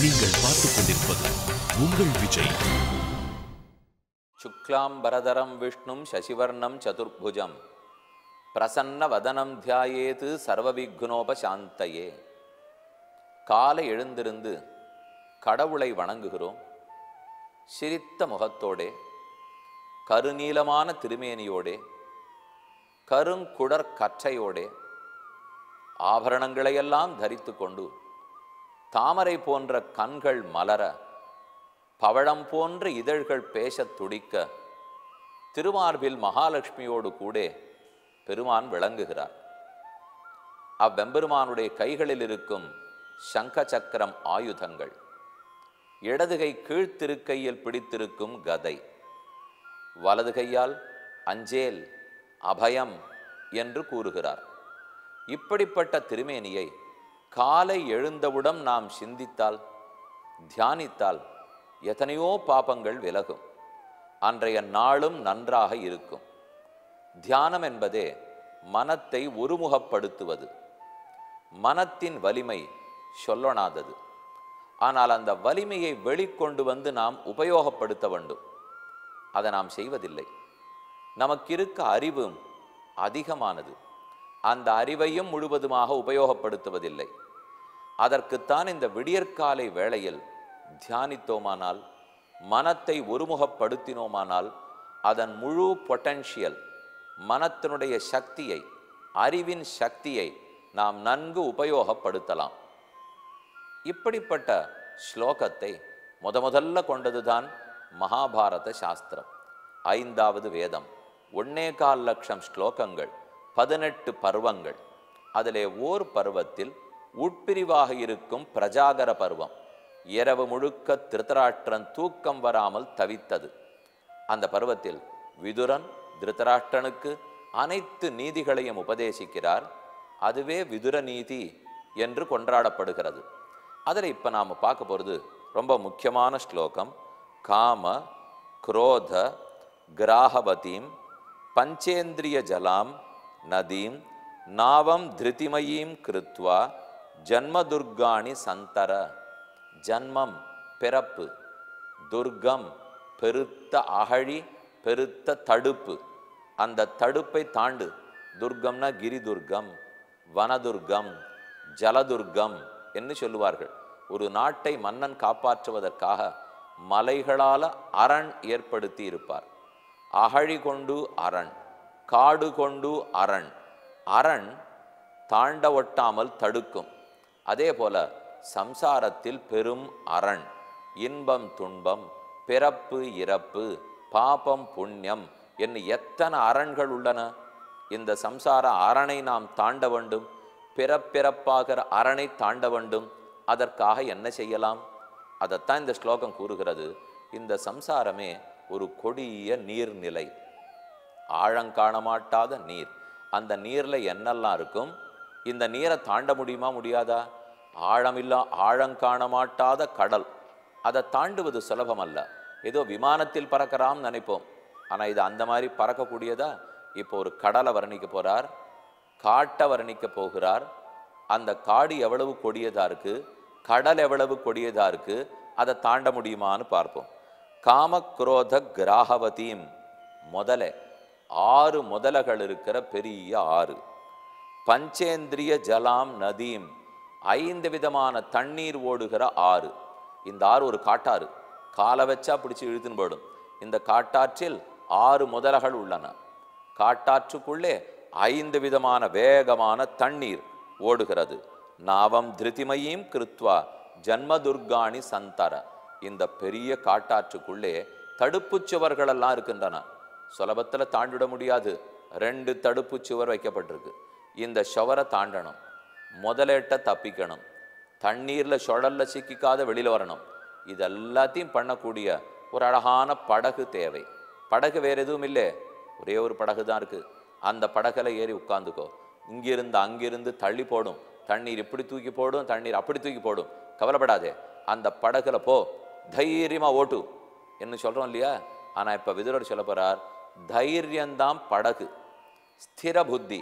நீங்கள் பார்த்துக் கொண்டிருப்பது உங்கள் விஜய் शुक्लाम्बरधरं विष्णुं शशिवर्णं चतुर्भुजं பிரசன்னவதனம் தியாயேது சர்வவிக்னோபசாந்தயே காலை எழுந்திருந்து கடவுளை வணங்குகிறோம் சிரித்த முகத்தோடே கருநீலமான திருமேனியோடே கருங்குடர் கற்றையோடே ஆபரணங்களையெல்லாம் தரித்து கொண்டு தாமரை போன்ற கண்கள் மலர பவழம் போன்ற இதழ்கள் பேசத் துடிக்க திருமார்பில் மகாலட்சுமியோடு கூட பெருமான் விளங்குகிறார் அவ்வெம்பெருமானுடைய கைகளில் இருக்கும் சங்க சக்கரம் ஆயுதங்கள் இடதுகை கீழ்த்திருக்கையில் பிடித்திருக்கும் கதை வலது கையால் அஞ்சேல் அபயம் என்று கூறுகிறார் இப்படிப்பட்ட திருமேனியை காலை எழுந்தவுடன் நாம் சிந்தித்தால் தியானித்தால் எத்தனையோ பாபங்கள் விலகும் அன்றைய நாளும் நன்றாக இருக்கும் தியானம் என்பதே மனத்தை ஒருமுகப்படுத்துவது மனத்தின் வலிமை சொல்லொணாதது ஆனால் அந்த வலிமையை வெளிக்கொண்டு வந்து நாம் உபயோகப்படுத்த வேண்டும் அதை நாம் செய்வதில்லை நமக்கு இருக்க அறிவும் அதிகமானது அந்த அறிவையும் முழுவதுமாக உபயோகப்படுத்துவதில்லை அதற்குத்தான் இந்த விடியற்காலை வேளையில் தியானித்தோமானால் மனத்தை ஒருமுகப்படுத்தினோமானால் அதன் முழு பொட்டன்ஷியல் மனத்தினுடைய சக்தியை அறிவின் சக்தியை நாம் நன்கு உபயோகப்படுத்தலாம் இப்படிப்பட்ட ஸ்லோகத்தை முத முதல்ல கொண்டதுதான் மகாபாரத சாஸ்திரம் ஐந்தாவது வேதம் ஒன்னே கால் லட்சம் ஸ்லோகங்கள் பதினெட்டு பருவங்கள் அதிலே ஓர் பருவத்தில் உட்பிரிவாக இருக்கும் பிரஜாகர பருவம் இரவு முழுக்க திருத்தராஷ்டிரன் தூக்கம் வராமல் தவித்தது அந்த பருவத்தில் விதுரன் திருத்தராஷ்டிரனுக்கு அனைத்து நீதிகளையும் உபதேசிக்கிறார் அதுவே விதுர நீதி என்று கொண்டாடப்படுகிறது அதில் இப்போ நாம் பார்க்க போகிறது ரொம்ப முக்கியமான ஸ்லோகம் காம குரோத கிராகவதீம் பஞ்சேந்திரிய ஜலாம் நதீம் நாவம் திருதிமயீம் கிருத்வா ஜன்மதுர்காணி சந்தர ஜன்மம் பிறப்பு துர்க்கம் பெருத்த அகழி பெருத்த தடுப்பு அந்த தடுப்பை தாண்டு துர்க்கம்னா கிரி துர்க்கம் வனதுர்க்கம் ஜலதுர்க்கம் என்று சொல்லுவார்கள் ஒரு நாட்டை மன்னன் காப்பாற்றுவதற்காக மலைகளால அரண் ஏற்படுத்தி இருப்பார் அகழி கொண்டு அரண் காடு கொண்டு அரண் அரண் தாண்ட ஒட்டாமல் தடுக்கும் அதே போல சம்சாரத்தில் பெரும் அரண் இன்பம் துன்பம் பிறப்பு இறப்பு பாபம் புண்ணியம் என்று எத்தனை அரண்கள் உள்ளன இந்த சம்சார அரணை நாம் தாண்ட வேண்டும் பிறப்பிறப்பாகிற அரணை தாண்ட வேண்டும் அதற்காக என்ன செய்யலாம் அதைத்தான் இந்த ஸ்லோகம் கூறுகிறது இந்த சம்சாரமே ஒரு கொடிய நீர்நிலை ஆழங்காண மாட்டாத நீர் அந்த நீர்ல என்னெல்லாம் இருக்கும் இந்த நீரை தாண்ட முடியுமா முடியாதா ஆழமில்லா ஆழங்காண மாட்டாத கடல் அதை தாண்டுவது சுலபம் அல்ல ஏதோ விமானத்தில் பறக்கலாம் நினைப்போம் ஆனா இது அந்த மாதிரி பறக்கக்கூடியதா இப்போ ஒரு கடலை வர்ணிக்க போறார் காட்டை வர்ணிக்க போகிறார் அந்த காடு எவ்வளவு கொடியதா இருக்கு கடல் எவ்வளவு கொடியதா இருக்கு அதை தாண்ட முடியுமான்னு பார்ப்போம் காமக்ரோத கிராகவதீம் முதலை ஆறு முதலைகள் இருக்கிற பெரிய ஆறு பஞ்சேந்திரிய ஜலாம் நதீம் ஐந்து விதமான தண்ணீர் ஓடுகிற ஆறு இந்த ஆறு ஒரு காட்டாறு காலை வச்சா பிடிச்சி இழுத்துன்னு போயிடும் இந்த காட்டாற்றில் ஆறு முதலைகள் உள்ளன காட்டாற்றுக்குள்ளே ஐந்து விதமான வேகமான தண்ணீர் ஓடுகிறது நாவம் திருதிமயீம் கிருத்வா ஜன்மதுர்காணி சந்தர இந்த பெரிய காட்டாற்றுக்குள்ளே தடுப்புச் சுவர்களெல்லாம் இருக்கின்றன சுலபத்தில் தாண்டிட முடியாது ரெண்டு தடுப்புச் சுவர் வைக்கப்பட்டிருக்கு இந்த சுவரை தாண்டணும் முதலேட்ட தப்பிக்கணும் தண்ணீரில் சுழல்ல சிக்கிக்காத வெளியில் வரணும் இது எல்லாத்தையும் பண்ணக்கூடிய ஒரு அழகான படகு தேவை படகு வேற எதுவும் இல்லை ஒரே ஒரு படகு தான் இருக்கு அந்த படகுல ஏறி உட்காந்துக்கோ இங்கிருந்து அங்கிருந்து தள்ளி போடும் தண்ணீர் இப்படி தூக்கி போடும் தண்ணீர் அப்படி தூக்கி போடும் கவலைப்படாதே அந்த படகுல போ தைரியமா ஓட்டு என்ன சொல்றோம் இல்லையா ஆனா இப்ப விதுரர் சொல்ல போறார் தைரியம்தான் படகு ஸ்திர புத்தி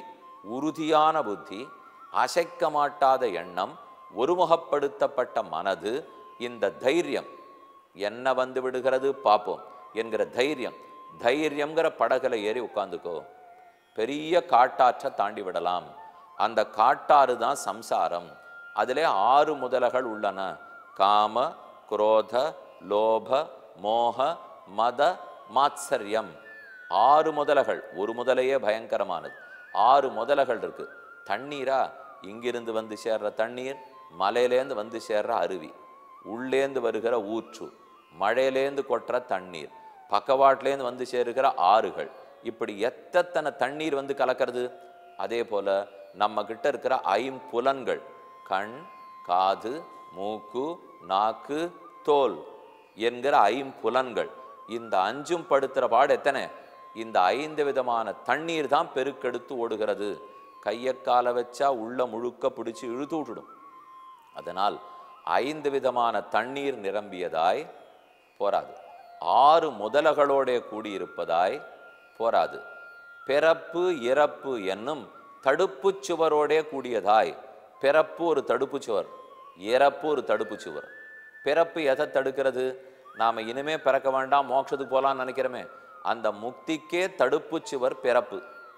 உறுதியான புத்தி அசைக்க மாட்டாத எண்ணம் ஒருமுகப்படுத்தப்பட்ட மனது இந்த தைரியம் என்ன வந்து விடுகிறது பார்ப்போம் என்கிற தைரியம் தைரியம்ங்கிற படகுல ஏறி உட்காந்துக்கோ பெரிய காட்டாற்றை தாண்டி விடலாம் அந்த காட்டாறு தான் சம்சாரம் அதிலே ஆறு முதலைகள் உள்ளன காம குரோத லோப மோக மத மாத்சரியம் ஆறு முதலைகள் ஒரு முதலையே பயங்கரமானது ஆறு முதலைகள் இருக்கு தண்ணீரா இங்கிருந்து வந்து சேர்ற தண்ணீர் மலையிலேந்து வந்து சேர்ற அருவி உள்ளேந்து வருகிற ஊற்று மழையிலேந்து கொட்டுற தண்ணீர் பக்கவாட்டிலேருந்து வந்து சேருகிற ஆறுகள் இப்படி எத்தனை தண்ணீர் வந்து கலக்கிறது அதே போல நம்ம கிட்ட இருக்கிற ஐம்புலன்கள் கண் காது மூக்கு நாக்கு தோல் என்கிற ஐம்புலன்கள் இந்த அஞ்சும் படுத்துற பாடு எத்தனை இந்த ஐந்து விதமான தண்ணீர் தான் பெருக்கெடுத்து ஓடுகிறது கையை காலை வச்சா உள்ள முழுக்க பிடிச்சு இழுத்து விட்டுடும் அதனால் ஐந்து விதமான தண்ணீர் நிரம்பியதாய் போராது ஆறு முதலகளோட கூடியிருப்பதாய் போராது பிறப்பு இறப்பு என்னும் தடுப்புச் சுவரோடே கூடியதாய் பிறப்பு ஒரு தடுப்புச் சுவர் இறப்பு ஒரு தடுப்புச் சுவர் பிறப்பு எதை தடுக்கிறது நாம இனிமே பிறக்க வேண்டாம் மோட்சத்துக்கு போலாம்னு நினைக்கிறோமே அந்த முக்திக்கே தடுப்புச் சுவர் பிறப்பு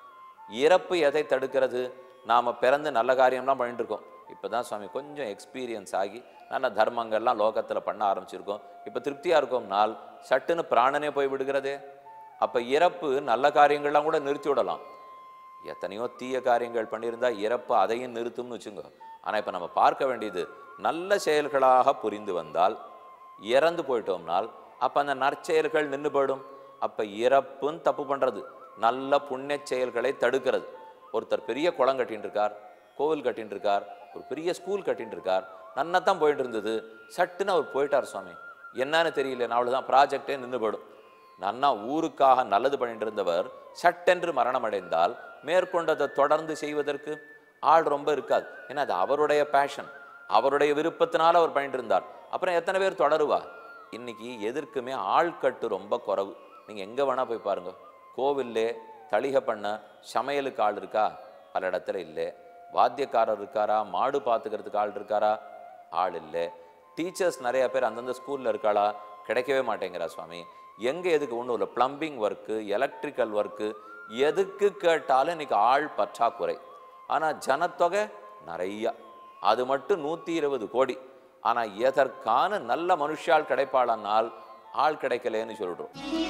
இறப்பு எதை தடுக்கிறது நாம பிறந்து நல்ல காரியம்லாம் பண்ணிட்டு இருக்கோம் இப்பதான் சுவாமி கொஞ்சம் எக்ஸ்பீரியன்ஸ் ஆகி நல்ல தர்மங்கள்லாம் லோகத்துல பண்ண ஆரம்பிச்சிருக்கோம் இப்ப திருப்தியா இருக்கோம்னால் சட்டுன்னு பிராணனே போய் விடுகிறதே அப்ப இறப்பு நல்ல காரியங்கள்லாம் கூட நிறுத்தி விடலாம் எத்தனையோ தீய காரியங்கள் பண்ணியிருந்தா இறப்பு அதையும் நிறுத்தும்னு வச்சுங்க ஆனா இப்ப நம்ம பார்க்க வேண்டியது நல்ல செயல்களாக புரிந்து வந்தால் இறந்து போயிட்டோம்னால் அப்ப அந்த நற்செயல்கள் நின்று போயிடும் அப்ப இறப்புன்னு தப்பு பண்றது நல்ல புண்ணிய செயல்களை தடுக்கிறது ஒருத்தர் பெரிய குளம் கட்டின்னு இருக்கார் கோவில் கட்டின்னு இருக்கார் ஒரு பெரிய ஸ்கூல் கட்டின்னு இருக்கார் நன்னத்தான் போயிட்டு இருந்தது சட்டுன்னு அவர் போயிட்டார் சுவாமி என்னன்னு தெரியல அவ்வளவுதான் ப்ராஜெக்டே நின்று போயிடும் நன்னா ஊருக்காக நல்லது பண்ணிட்டு இருந்தவர் சட்டென்று மரணம் அடைந்தால் மேற்கொண்டதை தொடர்ந்து செய்வதற்கு ஆள் ரொம்ப இருக்காது ஏன்னா அது அவருடைய பேஷன் அவருடைய விருப்பத்தினால அவர் பண்ணிட்டு இருந்தார் அப்புறம் எத்தனை பேர் தொடருவா இன்னைக்கு எதற்குமே ஆள்கட்டு ரொம்ப குறைவு நீங்க எங்க வேணா போய் பாருங்க கோவில்லே தளிகை பண்ண சமையலுக்கு ஆள் இருக்கா பல இடத்துல இல்லை வாத்தியக்காரர் இருக்காரா மாடு பார்த்துக்கிறதுக்கு ஆள் இருக்காரா ஆள் இல்லை டீச்சர்ஸ் நிறைய பேர் அந்தந்த ஸ்கூல்ல இருக்காளா கிடைக்கவே மாட்டேங்கிறா சுவாமி எங்க எதுக்கு ஒன்றும் இல்லை பிளம்பிங் ஒர்க்கு எலக்ட்ரிக்கல் ஒர்க்கு எதுக்கு கேட்டாலும் இன்னைக்கு ஆள் பற்றாக்குறை ஆனா ஜனத்தொகை நிறைய அது மட்டும் நூத்தி இருபது கோடி ஆனா எதற்கான நல்ல மனுஷால் கிடைப்பாளனால் ஆள் கிடைக்கலன்னு சொல்றோம்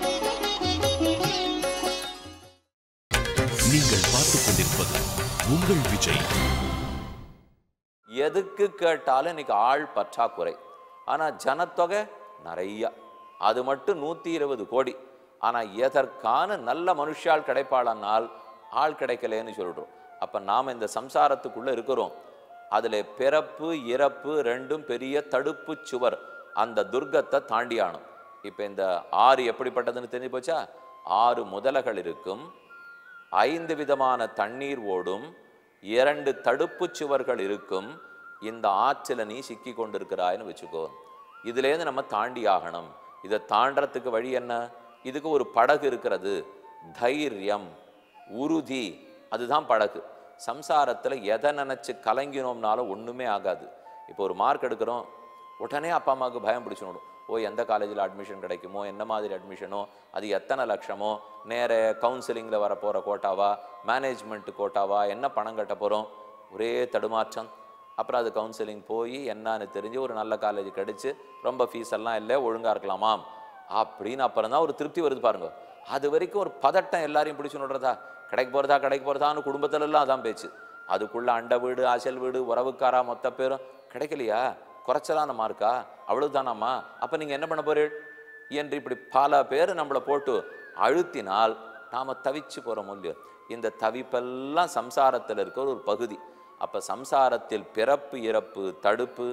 நீங்கள் பார்த்துக் கொண்டிருப்பது உங்கள் விஜய் எதுக்கு கேட்டாலும் இன்னைக்கு ஆள் பற்றாக்குறை ஆனா ஜனத்தொகை நிறைய அது மட்டும் நூத்தி இருபது கோடி ஆனா எதற்கான நல்ல மனுஷால் கிடைப்பாளனால் ஆள் கிடைக்கலன்னு சொல்றோம் அப்ப நாம இந்த சம்சாரத்துக்குள்ள இருக்கிறோம் அதுல பிறப்பு இறப்பு ரெண்டும் பெரிய தடுப்பு சுவர் அந்த துர்க்கத்தை தாண்டியானும் இப்ப இந்த ஆறு எப்படிப்பட்டதுன்னு தெரிஞ்சு போச்சா ஆறு முதலைகள் இருக்கும் ஐந்து விதமான தண்ணீர் ஓடும் இரண்டு தடுப்புச் சுவர்கள் இருக்கும் இந்த ஆற்றில நீ சிக்கி கொண்டிருக்கிறாய்னு வச்சுக்கோ இதுலேருந்து நம்ம தாண்டி ஆகணும் இதை தாண்டறதுக்கு வழி என்ன இதுக்கு ஒரு படகு இருக்கிறது தைரியம் உறுதி அதுதான் படகு சம்சாரத்துல எதை நினைச்சு கலங்கினோம்னாலும் ஒண்ணுமே ஆகாது இப்போ ஒரு மார்க் எடுக்கிறோம் உடனே அப்பா அம்மாவுக்கு பயம் பிடிச்சிடும் ஓ எந்த காலேஜில் அட்மிஷன் கிடைக்குமோ என்ன மாதிரி அட்மிஷனோ அது எத்தனை லட்சமோ நேர கவுன்சிலிங்கில் வர போகிற கோட்டாவா மேனேஜ்மெண்ட் கோட்டாவா என்ன பணம் கட்ட போகிறோம் ஒரே தடுமாற்றம் அப்புறம் அது கவுன்சிலிங் போய் என்னன்னு தெரிஞ்சு ஒரு நல்ல காலேஜ் கிடைச்சு ரொம்ப ஃபீஸ் எல்லாம் இல்லை ஒழுங்காக இருக்கலாமாம் அப்படின்னு அப்புறம் தான் ஒரு திருப்தி வருது பாருங்க அது வரைக்கும் ஒரு பதட்டம் எல்லாரையும் பிடிச்சு நடுறதா கடைக்கு போகிறதா கடைக்கு போகிறதான்னு குடும்பத்துல எல்லாம் அதான் பேச்சு அதுக்குள்ள அண்டை வீடு அசல் வீடு உறவுக்காரா மொத்த பேரும் கிடைக்கலையா குறைச்சலான மார்க்கா அவ்வளவுதானாம்மா அப்ப நீங்க என்ன பண்ண போறீள் என்று இப்படி பல பேர் நம்மளை போட்டு அழுத்தினால் நாம தவிச்சு போறோம் இல்லையோ இந்த தவிப்பெல்லாம் சம்சாரத்தில் இருக்கிற ஒரு பகுதி அப்ப சம்சாரத்தில் பிறப்பு இறப்பு தடுப்பு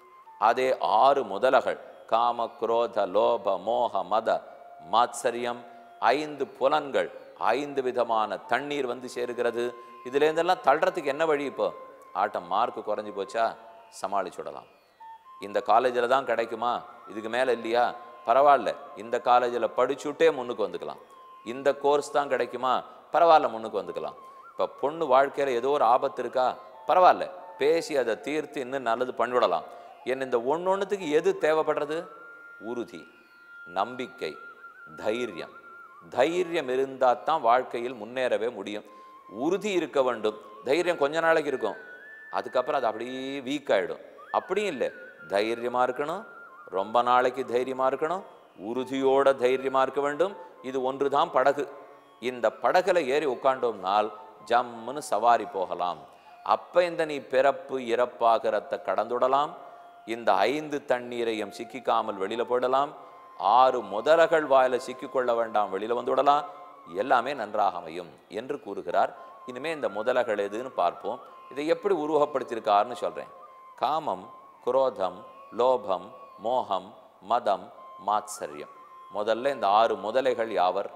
அதே ஆறு முதலகள் காம குரோத லோப மோக மத மாத்சரியம் ஐந்து புலன்கள் ஐந்து விதமான தண்ணீர் வந்து சேருகிறது இதுல இருந்தெல்லாம் தள்ளுறதுக்கு என்ன வழி இப்போ ஆட்டம் மார்க் குறைஞ்சு போச்சா சமாளிச்சுடலாம் இந்த காலேஜில் தான் கிடைக்குமா இதுக்கு மேலே இல்லையா பரவாயில்ல இந்த காலேஜில் படிச்சுட்டே முன்னுக்கு வந்துக்கலாம் இந்த கோர்ஸ் தான் கிடைக்குமா பரவாயில்ல முன்னுக்கு வந்துக்கலாம் இப்போ பொண்ணு வாழ்க்கையில் ஏதோ ஒரு ஆபத்து இருக்கா பரவாயில்ல பேசி அதை தீர்த்து இன்னும் நல்லது பண்ணிவிடலாம் என் இந்த ஒன்னொன்னுத்துக்கு எது தேவைப்படுறது உறுதி நம்பிக்கை தைரியம் தைரியம் இருந்தால் தான் வாழ்க்கையில் முன்னேறவே முடியும் உறுதி இருக்க வேண்டும் தைரியம் கொஞ்ச நாளைக்கு இருக்கும் அதுக்கப்புறம் அது அப்படியே வீக் ஆயிடும் அப்படியும் இல்லை தைரியமா இருக்கணும் ரொம்ப நாளைக்கு தைரியமா இருக்கணும் உறுதியோட தைரியமா இருக்க வேண்டும் இது ஒன்று தான் படகு இந்த படகுல ஏறி உட்காண்டோம்னால் ஜம்முன்னு சவாரி போகலாம் அப்ப இந்த நீ பிறப்பு இறப்பாகிறத கடந்துடலாம் இந்த ஐந்து தண்ணீரையும் சிக்கிக்காமல் வெளியில போடலாம் ஆறு முதலைகள் வாயில சிக்கிக்கொள்ள வேண்டாம் வெளியில வந்துவிடலாம் எல்லாமே நன்றாக அமையும் என்று கூறுகிறார் இனிமே இந்த முதலைகள் எதுன்னு பார்ப்போம் இதை எப்படி உருவகப்படுத்தியிருக்காருன்னு சொல்றேன் காமம் குரோதம் லோபம் மோகம் மதம் மாத்சரியம் முதல்ல இந்த ஆறு முதலைகள் யாவர்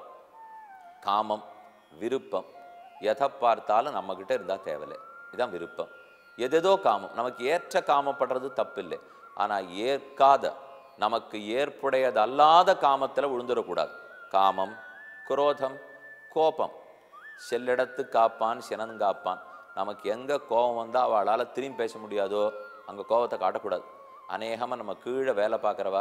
காமம் விருப்பம் எதை பார்த்தாலும் நம்மக்கிட்ட இருந்தால் தேவையில்லை இதான் விருப்பம் எதேதோ காமம் நமக்கு ஏற்ற காமப்படுறது தப்பில்லை ஆனால் ஏற்காத நமக்கு ஏற்புடையது அல்லாத காமத்தில் விழுந்துடக்கூடாது காமம் குரோதம் கோபம் செல்லிடத்து காப்பான் சினங்காப்பான் நமக்கு எங்கே கோபம் வந்தால் அவளால் திரும்பி பேச முடியாதோ அங்கே கோபத்தை காட்டக்கூடாது அநேகமாக நம்ம கீழே வேலை பார்க்குறவா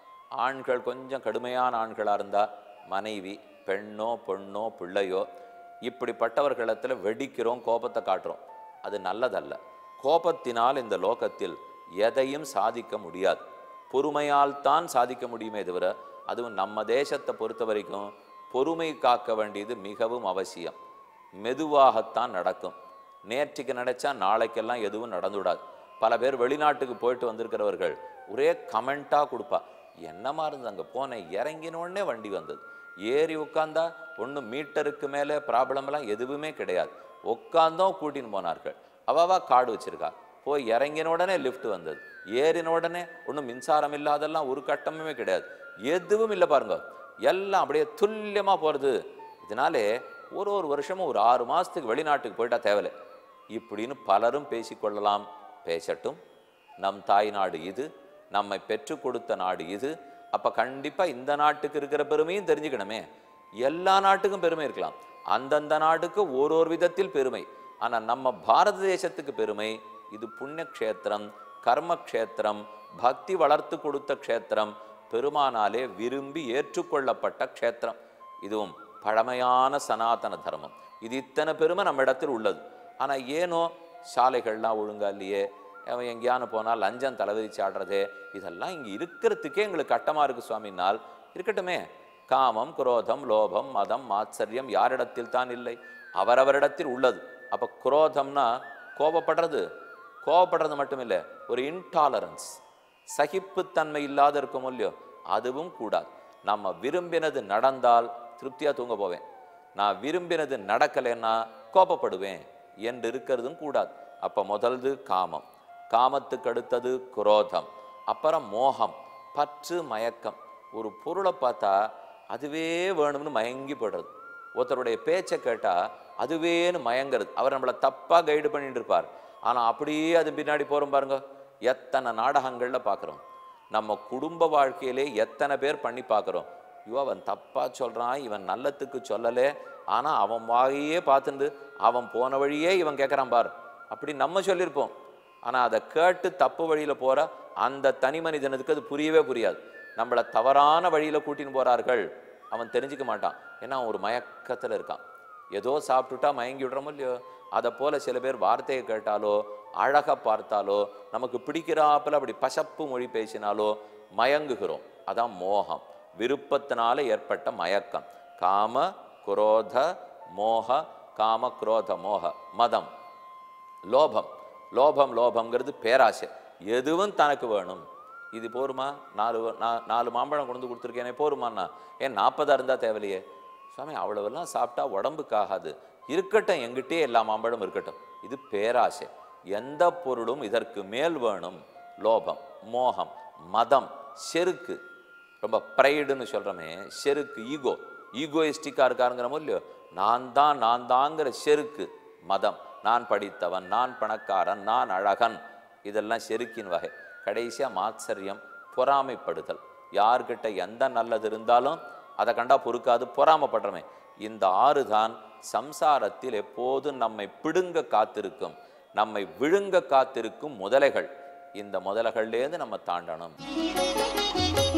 ஆண்கள் கொஞ்சம் கடுமையான ஆண்களாக இருந்தால் மனைவி பெண்ணோ பொண்ணோ பிள்ளையோ இப்படிப்பட்டவர்களிடத்தில் வெடிக்கிறோம் கோபத்தை காட்டுறோம் அது நல்லதல்ல கோபத்தினால் இந்த லோகத்தில் எதையும் சாதிக்க முடியாது பொறுமையால் தான் சாதிக்க முடியுமே தவிர அதுவும் நம்ம தேசத்தை பொறுத்த வரைக்கும் பொறுமை காக்க வேண்டியது மிகவும் அவசியம் மெதுவாகத்தான் நடக்கும் நேற்றுக்கு நினைச்சா நாளைக்கெல்லாம் எதுவும் நடந்துவிடாது பல பேர் வெளிநாட்டுக்கு போயிட்டு வந்திருக்கிறவர்கள் ஒரே கமெண்ட்டாக கொடுப்பா என்னமா இருந்தது அங்கே போனேன் இறங்கின உடனே வண்டி வந்தது ஏறி உட்காந்தா ஒன்றும் மீட்டருக்கு மேலே ப்ராப்ளம்லாம் எதுவுமே கிடையாது உட்காந்தோம் கூட்டின்னு போனார்கள் அவாவா கார்டு வச்சிருக்கா போய் இறங்கின உடனே லிஃப்ட் வந்தது ஏறின உடனே ஒன்றும் மின்சாரம் இல்லாதெல்லாம் ஒரு கட்டமுமே கிடையாது எதுவும் இல்லை பாருங்க எல்லாம் அப்படியே துல்லியமாக போகிறது இதனாலே ஒரு ஒரு வருஷமும் ஒரு ஆறு மாதத்துக்கு வெளிநாட்டுக்கு போயிட்டா தேவையில்லை இப்படின்னு பலரும் பேசிக்கொள்ளலாம் பேசட்டும் நம் தாய் நாடு இது நம்மை பெற்றுக் கொடுத்த நாடு இது அப்ப கண்டிப்பா இந்த நாட்டுக்கு இருக்கிற பெருமையும் தெரிஞ்சுக்கணுமே எல்லா நாட்டுக்கும் பெருமை இருக்கலாம் அந்தந்த நாட்டுக்கு ஒரு ஒரு விதத்தில் பெருமை ஆனா நம்ம பாரத தேசத்துக்கு பெருமை இது புண்ணிய க்ஷேத்திரம் கர்ம க்ஷேத்திரம் பக்தி வளர்த்து கொடுத்த க்ஷேத்திரம் பெருமானாலே விரும்பி ஏற்றுக்கொள்ளப்பட்ட க்ஷேத்திரம் இதுவும் பழமையான சனாதன தர்மம் இது இத்தனை பெருமை நம்ம இடத்தில் உள்ளது ஆனா ஏனோ சாலைகள்லாம் ஒழுங்கா இல்லையே அவன் எங்கேயானு போனால் லஞ்சம் தலைவிரிச்சு ஆடுறதே இதெல்லாம் இங்கே இருக்கிறதுக்கே எங்களுக்கு கட்டமா இருக்கு சுவாமினால் இருக்கட்டுமே காமம் குரோதம் லோபம் மதம் மாத்சரியம் யாரிடத்தில் தான் இல்லை அவரவரிடத்தில் உள்ளது அப்ப குரோதம்னா கோபப்படுறது கோபப்படுறது மட்டும் இல்லை ஒரு இன்டாலரன்ஸ் சகிப்புத்தன்மை இல்லாத இருக்கும் இல்லையோ அதுவும் கூடாது நம்ம விரும்பினது நடந்தால் திருப்தியா தூங்க போவேன் நான் விரும்பினது நடக்கலைன்னா கோபப்படுவேன் என்று இருக்கிறதும் கூடாது அப்ப முதல்து காமம் காமத்துக்கு அடுத்தது குரோதம் அப்புறம் மோகம் பற்று மயக்கம் ஒரு பொருளை பார்த்தா அதுவே வேணும்னு மயங்கி போடுறது ஒருத்தருடைய பேச்சை கேட்டா அதுவேன்னு மயங்கிறது அவர் நம்மளை தப்பா கைடு பண்ணிட்டு இருப்பார் ஆனா அப்படியே அது பின்னாடி போறோம் பாருங்க எத்தனை நாடகங்கள்ல பார்க்குறோம் நம்ம குடும்ப வாழ்க்கையிலே எத்தனை பேர் பண்ணி பார்க்குறோம் ஐயோ அவன் தப்பா சொல்றான் இவன் நல்லத்துக்கு சொல்லலே ஆனா அவன் வாகையே பார்த்துண்டு அவன் போன வழியே இவன் கேட்குறான் பார் அப்படி நம்ம சொல்லியிருப்போம் ஆனா அதை கேட்டு தப்பு வழியில போற அந்த தனி மனிதனுக்கு அது புரியவே புரியாது நம்மளை தவறான வழியில கூட்டின்னு போறார்கள் அவன் தெரிஞ்சுக்க மாட்டான் ஏன்னா அவன் ஒரு மயக்கத்துல இருக்கான் ஏதோ சாப்பிட்டுட்டா மயங்கி விடுறோமோ இல்லையோ அதை போல சில பேர் வார்த்தையை கேட்டாலோ அழகா பார்த்தாலோ நமக்கு பிடிக்கிறாப்புல அப்படி பசப்பு மொழி பேசினாலோ மயங்குகிறோம் அதான் மோகம் விருப்பத்தினால ஏற்பட்ட மயக்கம் காம குரோத மோக காம குரோத மோக மதம் லோபம் லோபம் லோபம்ங்கிறது பேராசை எதுவும் தனக்கு வேணும் இது போருமா நாலு வ- நா- நாலு மாம்பழம் கொண்டு வந்து கொடுத்துருக்கேனே போருமாண்ணா ஏன் நாற்பதா இருந்தால் தேவையில்லையே சுவாமி அவ்வளவெல்லாம் சாப்பிட்டா உடம்புக்காகாது இருக்கட்டும் எங்கிட்டே எல்லா மாம்பழம் இருக்கட்டும் இது பேராசை எந்த பொருளும் இதற்கு மேல் வேணும் லோபம் மோகம் மதம் செருக்கு ரொம்ப ப்ரைடுன்னு சொல்கிறோமே செருக்கு ஈகோ ஈகோயிஸ்டிக்காக இருக்காருங்கிறமோ இல்லையோ நான் தான் நான் தாங்கிற செருக்கு மதம் நான் படித்தவன் நான் பணக்காரன் நான் அழகன் இதெல்லாம் செருக்கின் வகை கடைசியாக மாத்சரியம் பொறாமைப்படுதல் யார்கிட்ட எந்த நல்லது இருந்தாலும் அதை கண்டா பொறுக்காது பொறாமைப்படுறமே இந்த ஆறு தான் சம்சாரத்தில் எப்போதும் நம்மை பிடுங்க காத்திருக்கும் நம்மை விழுங்க காத்திருக்கும் முதலைகள் இந்த முதலைகள்லேருந்து நம்ம தாண்டணும்